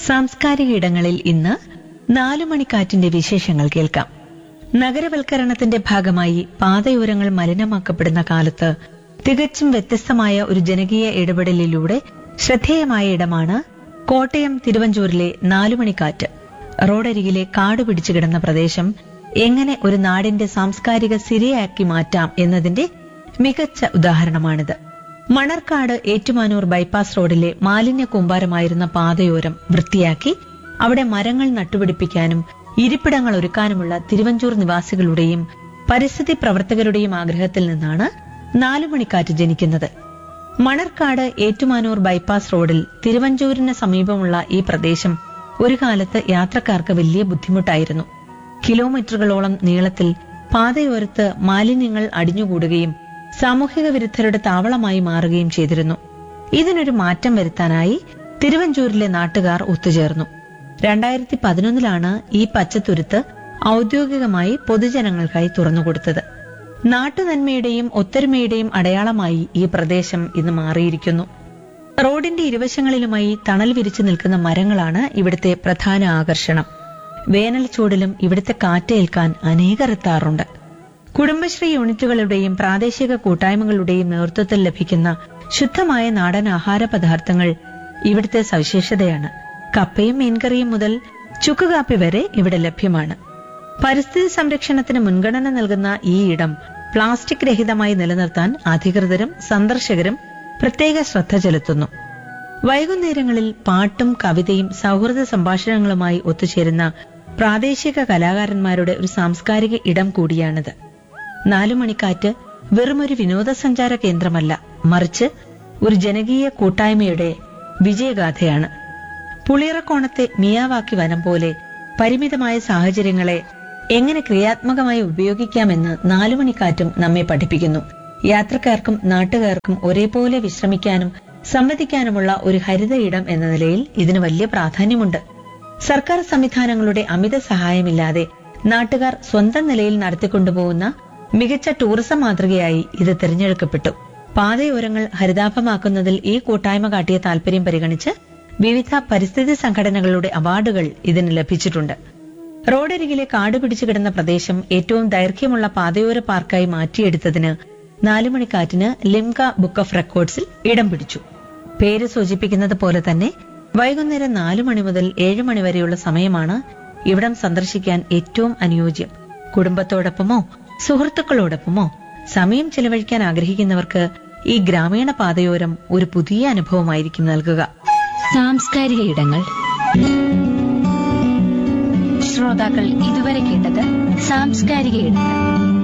സാംസ്കാരിക ഇടങ്ങളിൽ ഇന്ന് നാലു മണിക്കാറ്റിന്റെ വിശേഷങ്ങൾ കേൾക്കാം നഗരവൽക്കരണത്തിന്റെ ഭാഗമായി പാതയോരങ്ങൾ മലിനമാക്കപ്പെടുന്ന കാലത്ത് തികച്ചും വ്യത്യസ്തമായ ഒരു ജനകീയ ഇടപെടലിലൂടെ ശ്രദ്ധേയമായ ഇടമാണ് കോട്ടയം തിരുവഞ്ചൂരിലെ നാലുമണിക്കാറ്റ് റോഡരികിലെ കാട് പിടിച്ചു കിടന്ന പ്രദേശം എങ്ങനെ ഒരു നാടിന്റെ സാംസ്കാരിക സിരയാക്കി മാറ്റാം എന്നതിന്റെ മികച്ച ഉദാഹരണമാണിത് മണർക്കാട് ഏറ്റുമാനൂർ ബൈപ്പാസ് റോഡിലെ മാലിന്യ കൂമ്പാരമായിരുന്ന പാതയോരം വൃത്തിയാക്കി അവിടെ മരങ്ങൾ നട്ടുപിടിപ്പിക്കാനും ഇരിപ്പിടങ്ങൾ ഒരുക്കാനുമുള്ള തിരുവഞ്ചൂർ നിവാസികളുടെയും പരിസ്ഥിതി പ്രവർത്തകരുടെയും ആഗ്രഹത്തിൽ നിന്നാണ് നാലുമണിക്കാറ്റ് ജനിക്കുന്നത് മണർക്കാട് ഏറ്റുമാനൂർ ബൈപ്പാസ് റോഡിൽ തിരുവഞ്ചൂരിന് സമീപമുള്ള ഈ പ്രദേശം ഒരു കാലത്ത് യാത്രക്കാർക്ക് വലിയ ബുദ്ധിമുട്ടായിരുന്നു കിലോമീറ്ററുകളോളം നീളത്തിൽ പാതയോരത്ത് മാലിന്യങ്ങൾ അടിഞ്ഞുകൂടുകയും സാമൂഹിക വിരുദ്ധരുടെ താവളമായി മാറുകയും ചെയ്തിരുന്നു ഇതിനൊരു മാറ്റം വരുത്താനായി തിരുവഞ്ചൂരിലെ നാട്ടുകാർ ഒത്തുചേർന്നു രണ്ടായിരത്തി പതിനൊന്നിലാണ് ഈ പച്ചത്തുരുത്ത് ഔദ്യോഗികമായി പൊതുജനങ്ങൾക്കായി തുറന്നുകൊടുത്തത് നാട്ടുനന്മയുടെയും ഒത്തൊരുമയുടെയും അടയാളമായി ഈ പ്രദേശം ഇന്ന് മാറിയിരിക്കുന്നു റോഡിന്റെ ഇരുവശങ്ങളിലുമായി തണൽ വിരിച്ചു നിൽക്കുന്ന മരങ്ങളാണ് ഇവിടുത്തെ പ്രധാന ആകർഷണം വേനൽ ചൂടിലും ഇവിടുത്തെ കാറ്റേൽക്കാൻ അനേകർ എത്താറുണ്ട് കുടുംബശ്രീ യൂണിറ്റുകളുടെയും പ്രാദേശിക കൂട്ടായ്മകളുടെയും നേതൃത്വത്തിൽ ലഭിക്കുന്ന ശുദ്ധമായ നാടൻ ആഹാര പദാർത്ഥങ്ങൾ ഇവിടുത്തെ സവിശേഷതയാണ് കപ്പയും മീൻകറിയും മുതൽ ചുക്കുകാപ്പി വരെ ഇവിടെ ലഭ്യമാണ് പരിസ്ഥിതി സംരക്ഷണത്തിന് മുൻഗണന നൽകുന്ന ഈ ഇടം പ്ലാസ്റ്റിക് രഹിതമായി നിലനിർത്താൻ അധികൃതരും സന്ദർശകരും പ്രത്യേക ശ്രദ്ധ ചെലുത്തുന്നു വൈകുന്നേരങ്ങളിൽ പാട്ടും കവിതയും സൗഹൃദ സംഭാഷണങ്ങളുമായി ഒത്തുചേരുന്ന പ്രാദേശിക കലാകാരന്മാരുടെ ഒരു സാംസ്കാരിക ഇടം കൂടിയാണിത് നാലുമണിക്കാറ്റ് വെറുമൊരു വിനോദസഞ്ചാര കേന്ദ്രമല്ല മറിച്ച് ഒരു ജനകീയ കൂട്ടായ്മയുടെ വിജയഗാഥയാണ് പുളിയറക്കോണത്തെ മിയാവാക്കി വനം പോലെ പരിമിതമായ സാഹചര്യങ്ങളെ എങ്ങനെ ക്രിയാത്മകമായി ഉപയോഗിക്കാമെന്ന് നാലുമണിക്കാറ്റും നമ്മെ പഠിപ്പിക്കുന്നു യാത്രക്കാർക്കും നാട്ടുകാർക്കും ഒരേപോലെ വിശ്രമിക്കാനും സംവദിക്കാനുമുള്ള ഒരു ഹരിത ഇടം എന്ന നിലയിൽ ഇതിന് വലിയ പ്രാധാന്യമുണ്ട് സർക്കാർ സംവിധാനങ്ങളുടെ അമിത സഹായമില്ലാതെ നാട്ടുകാർ സ്വന്തം നിലയിൽ നടത്തിക്കൊണ്ടുപോകുന്ന മികച്ച ടൂറിസം മാതൃകയായി ഇത് തിരഞ്ഞെടുക്കപ്പെട്ടു പാതയോരങ്ങൾ ഹരിതാഭമാക്കുന്നതിൽ ഈ കൂട്ടായ്മ കാട്ടിയ താൽപര്യം പരിഗണിച്ച് വിവിധ പരിസ്ഥിതി സംഘടനകളുടെ അവാർഡുകൾ ഇതിന് ലഭിച്ചിട്ടുണ്ട് റോഡരികിലെ കാട് പിടിച്ചു കിടന്ന പ്രദേശം ഏറ്റവും ദൈർഘ്യമുള്ള പാതയോര പാർക്കായി മാറ്റിയെടുത്തതിന് നാലുമണിക്കാറ്റിന് ലിംക ബുക്ക് ഓഫ് റെക്കോർഡ്സിൽ ഇടം പിടിച്ചു പേര് സൂചിപ്പിക്കുന്നത് പോലെ തന്നെ വൈകുന്നേരം നാലു മണി മുതൽ ഏഴ് മണി വരെയുള്ള സമയമാണ് ഇവിടം സന്ദർശിക്കാൻ ഏറ്റവും അനുയോജ്യം കുടുംബത്തോടൊപ്പമോ സുഹൃത്തുക്കളോടൊപ്പമോ സമയം ചെലവഴിക്കാൻ ആഗ്രഹിക്കുന്നവർക്ക് ഈ ഗ്രാമീണ പാതയോരം ഒരു പുതിയ അനുഭവമായിരിക്കും നൽകുക സാംസ്കാരിക ഇടങ്ങൾ ശ്രോതാക്കൾ ഇതുവരെ കേട്ടത് സാംസ്കാരിക ഇടങ്ങൾ